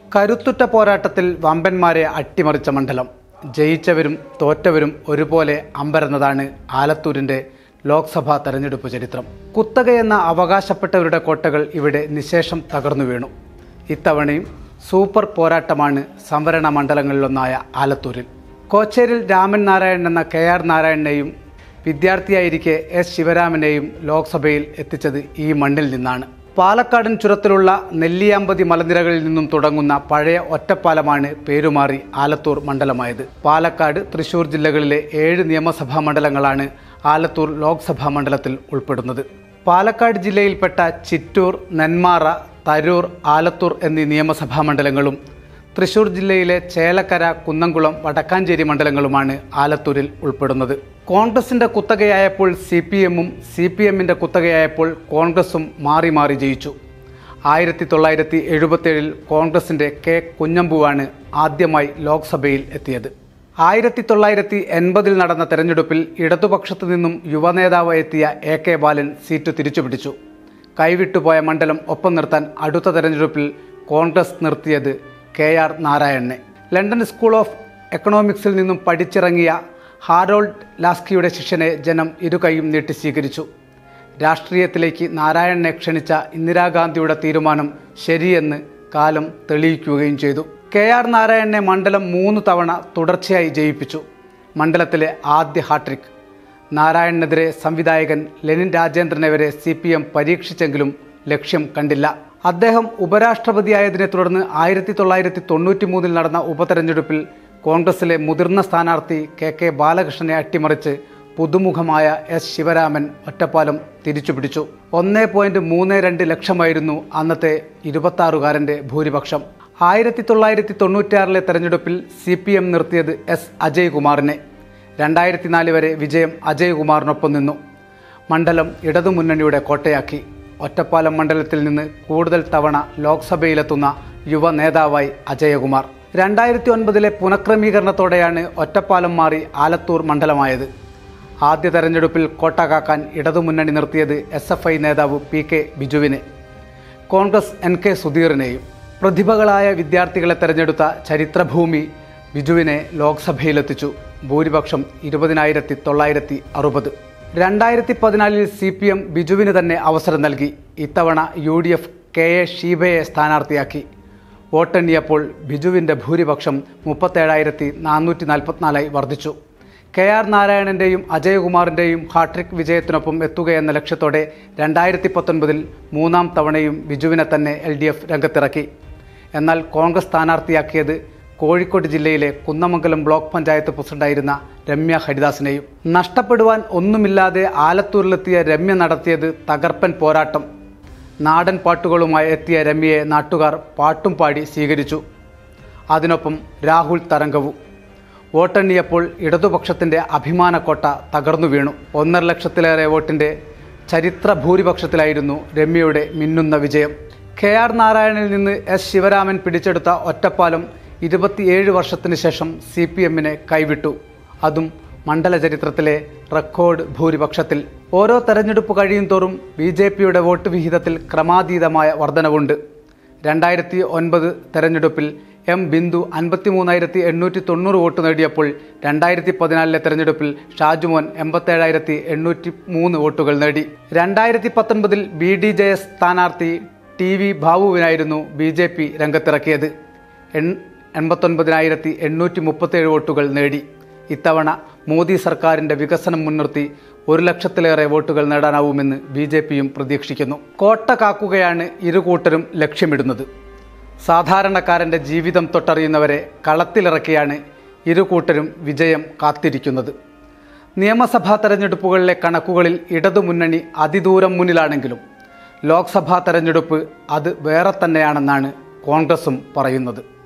കരുത്തുറ്റ പോരാട്ടത്തിൽ വമ്പന്മാരെ അട്ടിമറിച്ച മണ്ഡലം ജയിച്ചവരും തോറ്റവരും ഒരുപോലെ അമ്പരന്നതാണ് ആലത്തൂരിൻ്റെ ലോക്സഭാ തെരഞ്ഞെടുപ്പ് ചരിത്രം കുത്തകയെന്ന അവകാശപ്പെട്ടവരുടെ കോട്ടകൾ ഇവിടെ നിശേഷം തകർന്നു വീണു ഇത്തവണയും സൂപ്പർ പോരാട്ടമാണ് സംവരണ മണ്ഡലങ്ങളിലൊന്നായ ആലത്തൂരിൽ കോച്ചേരിൽ രാമൻ നാരായണൻ എന്ന കെ ആർ നാരായണനെയും വിദ്യാർത്ഥിയായിരിക്കെ എസ് ശിവരാമനെയും ലോക്സഭയിൽ എത്തിച്ചത് ഈ മണ്ണിൽ നിന്നാണ് പാലക്കാടൻ ചുരത്തിലുള്ള നെല്ലിയാമ്പതി മലനിരകളിൽ നിന്നും തുടങ്ങുന്ന പഴയ ഒറ്റപ്പാലമാണ് പേരുമാറി ആലത്തൂർ മണ്ഡലമായത് പാലക്കാട് തൃശൂർ ജില്ലകളിലെ ഏഴ് നിയമസഭാ മണ്ഡലങ്ങളാണ് ആലത്തൂർ ലോക്സഭാ മണ്ഡലത്തിൽ ഉൾപ്പെടുന്നത് പാലക്കാട് ജില്ലയിൽപ്പെട്ട ചിറ്റൂർ നെന്മാറ തരൂർ ആലത്തൂർ എന്നീ നിയമസഭാ മണ്ഡലങ്ങളും തൃശൂർ ജില്ലയിലെ ചേലക്കര കുന്നംകുളം വടക്കാഞ്ചേരി മണ്ഡലങ്ങളുമാണ് ആലത്തൂരിൽ ഉൾപ്പെടുന്നത് കോൺഗ്രസിന്റെ കുത്തകയായപ്പോൾ സി പി എമ്മും സി പി എമ്മിന്റെ കുത്തകയായപ്പോൾ കോൺഗ്രസും മാറി മാറി ജയിച്ചു ആയിരത്തി തൊള്ളായിരത്തി എഴുപത്തേഴിൽ കോൺഗ്രസിന്റെ കെ കുഞ്ഞമ്പുവാണ് ആദ്യമായി ലോക്സഭയിൽ എത്തിയത് ആയിരത്തി തൊള്ളായിരത്തി എൺപതിൽ നടന്ന തെരഞ്ഞെടുപ്പിൽ ഇടതുപക്ഷത്തു നിന്നും യുവനേതാവ് എത്തിയ എ കെ ബാലൻ സീറ്റ് തിരിച്ചുപിടിച്ചു കൈവിട്ടുപോയ മണ്ഡലം ഒപ്പം നിർത്താൻ അടുത്ത തെരഞ്ഞെടുപ്പിൽ കോൺഗ്രസ് നിർത്തിയത് കെ ആർ നാരായണനെ ലണ്ടൻ സ്കൂൾ ഓഫ് എക്കണോമിക്സിൽ നിന്നും പഠിച്ചിറങ്ങിയ ഹാരോൾഡ് ലാസ്കിയുടെ ശിഷ്യനെ ജനം ഇരുകൈയും നീട്ടി സ്വീകരിച്ചു രാഷ്ട്രീയത്തിലേക്ക് നാരായണനെ ക്ഷണിച്ച ഇന്ദിരാഗാന്ധിയുടെ തീരുമാനം ശരിയെന്ന് കാലം തെളിയിക്കുകയും ചെയ്തു കെ ആർ നാരായണനെ മണ്ഡലം മൂന്ന് തവണ തുടർച്ചയായി ജയിപ്പിച്ചു മണ്ഡലത്തിലെ ആദ്യ ഹാട്രിക് നാരായണനെതിരെ സംവിധായകൻ ലെനിൻ രാജേന്ദ്രനെ വരെ സി പി എം പരീക്ഷിച്ചെങ്കിലും ലക്ഷ്യം കണ്ടില്ല അദ്ദേഹം ഉപരാഷ്ട്രപതിയായതിനെ തുടർന്ന് ആയിരത്തി തൊള്ളായിരത്തി തൊണ്ണൂറ്റി മൂന്നിൽ നടന്ന ഉപതെരഞ്ഞെടുപ്പിൽ കോൺഗ്രസിലെ മുതിർന്ന സ്ഥാനാർത്ഥി കെ കെ ബാലകൃഷ്ണനെ അട്ടിമറിച്ച് പുതുമുഖമായ എസ് ശിവരാമൻ ഒറ്റപ്പാലം തിരിച്ചുപിടിച്ചു ഒന്നേ പോയിന്റ് മൂന്ന് രണ്ട് ലക്ഷമായിരുന്നു അന്നത്തെ ഇരുപത്താറുകാരൻ്റെ ഭൂരിപക്ഷം ആയിരത്തി തൊള്ളായിരത്തി തൊണ്ണൂറ്റിയാറിലെ തെരഞ്ഞെടുപ്പിൽ സി പി എം നിർത്തിയത് എസ് അജയ്കുമാറിനെ രണ്ടായിരത്തി നാല് വരെ വിജയം അജയ്കുമാറിനൊപ്പം നിന്നു മണ്ഡലം ഇടതുമുന്നണിയുടെ കോട്ടയാക്കി ഒറ്റപ്പാലം മണ്ഡലത്തിൽ നിന്ന് കൂടുതൽ തവണ ലോക്സഭയിലെത്തുന്ന യുവ നേതാവായി അജയകുമാർ രണ്ടായിരത്തി ഒൻപതിലെ പുനഃക്രമീകരണത്തോടെയാണ് ഒറ്റപ്പാലം മാറി ആലത്തൂർ മണ്ഡലമായത് ആദ്യ തെരഞ്ഞെടുപ്പിൽ കോട്ട കാക്കാൻ ഇടതുമുന്നണി നിർത്തിയത് എസ് എഫ് ഐ നേതാവ് പി കെ ബിജുവിനെ കോൺഗ്രസ് എൻ കെ സുധീറിനെയും പ്രതിഭകളായ വിദ്യാർത്ഥികളെ തെരഞ്ഞെടുത്ത ചരിത്രഭൂമി ബിജുവിനെ ലോക്സഭയിലെത്തിച്ചു ഭൂരിപക്ഷം ഇരുപതിനായിരത്തി തൊള്ളായിരത്തി അറുപത് രണ്ടായിരത്തി പതിനാലിൽ സി പി എം ബിജുവിന് തന്നെ അവസരം നൽകി ഇത്തവണ U D F K A ഷീബയെ സ്ഥാനാർത്ഥിയാക്കി വോട്ടെണ്ണിയപ്പോൾ ബിജുവിൻ്റെ ഭൂരിപക്ഷം മുപ്പത്തേഴായിരത്തി നാനൂറ്റി നാൽപ്പത്തിനാലായി വർദ്ധിച്ചു കെ ആർ നാരായണൻ്റെയും അജയകുമാറിൻ്റെയും ഹാട്രിക് വിജയത്തിനൊപ്പം എത്തുകയെന്ന ലക്ഷ്യത്തോടെ രണ്ടായിരത്തി പത്തൊൻപതിൽ മൂന്നാം തവണയും ബിജുവിനെ തന്നെ എൽ ഡി എഫ് രംഗത്തിറക്കി എന്നാൽ കോൺഗ്രസ് സ്ഥാനാർത്ഥിയാക്കിയത് കോഴിക്കോട് ജില്ലയിലെ കുന്നമംഗലം ബ്ലോക്ക് പഞ്ചായത്ത് പ്രസിഡന്റായിരുന്ന രമ്യ ഹരിദാസിനെയും നഷ്ടപ്പെടുവാൻ ഒന്നുമില്ലാതെ ആലത്തൂരിലെത്തിയ രമ്യ നടത്തിയത് തകർപ്പൻ പോരാട്ടം നാടൻ പാട്ടുകളുമായി എത്തിയ രമ്യയെ നാട്ടുകാർ പാട്ടും പാടി സ്വീകരിച്ചു അതിനൊപ്പം രാഹുൽ തരംഗവും വോട്ടെണ്ണിയപ്പോൾ ഇടതുപക്ഷത്തിന്റെ അഭിമാനക്കോട്ട തകർന്നു വീണു ഒന്നര ലക്ഷത്തിലേറെ വോട്ടിന്റെ ചരിത്ര ഭൂരിപക്ഷത്തിലായിരുന്നു രമ്യയുടെ മിന്നുന്ന വിജയം കെ ആർ നാരായണനിൽ നിന്ന് എസ് ശിവരാമൻ പിടിച്ചെടുത്ത ഒറ്റപ്പാലം ഇരുപത്തിയേഴ് വർഷത്തിന് ശേഷം സി പി എമ്മിനെ കൈവിട്ടു അതും മണ്ഡല ചരിത്രത്തിലെ റെക്കോർഡ് ഭൂരിപക്ഷത്തിൽ ഓരോ തെരഞ്ഞെടുപ്പ് കഴിയും തോറും ബി ജെ പിയുടെ വോട്ട് വിഹിതത്തിൽ ക്രമാതീതമായ വർധനവുണ്ട് രണ്ടായിരത്തി ഒൻപത് തെരഞ്ഞെടുപ്പിൽ എം ബിന്ദു അൻപത്തിമൂന്നായിരത്തി എണ്ണൂറ്റി തൊണ്ണൂറ് വോട്ട് നേടിയപ്പോൾ രണ്ടായിരത്തി പതിനാലിലെ തെരഞ്ഞെടുപ്പിൽ ഷാജുമോൻ എൺപത്തേഴായിരത്തി എണ്ണൂറ്റി മൂന്ന് വോട്ടുകൾ നേടി രണ്ടായിരത്തി പത്തൊൻപതിൽ ബി ഡി ജെ എസ് സ്ഥാനാർത്ഥി ടി വി ബാബുവിനായിരുന്നു ബി ജെ പി രംഗത്തിറക്കിയത് എൺ എൺപത്തൊൻപതിനായിരത്തി എണ്ണൂറ്റി മുപ്പത്തേഴ് വോട്ടുകൾ നേടി ഇത്തവണ മോദി സർക്കാരിന്റെ വികസനം മുൻനിർത്തി ഒരു ലക്ഷത്തിലേറെ വോട്ടുകൾ നേടാനാവുമെന്ന് ബി ജെ പിയും പ്രതീക്ഷിക്കുന്നു കോട്ട കാക്കുകയാണ് ഇരുകൂട്ടരും ലക്ഷ്യമിടുന്നത് സാധാരണക്കാരന്റെ ജീവിതം തൊട്ടറിയുന്നവരെ കളത്തിലിറക്കിയാണ് ഇരുകൂട്ടരും വിജയം കാത്തിരിക്കുന്നത് നിയമസഭാ തെരഞ്ഞെടുപ്പുകളിലെ കണക്കുകളിൽ ഇടതുമുന്നണി അതിദൂരം മുന്നിലാണെങ്കിലും ലോക്സഭാ തെരഞ്ഞെടുപ്പ് അത് വേറെ തന്നെയാണെന്നാണ് കോൺഗ്രസും പറയുന്നത്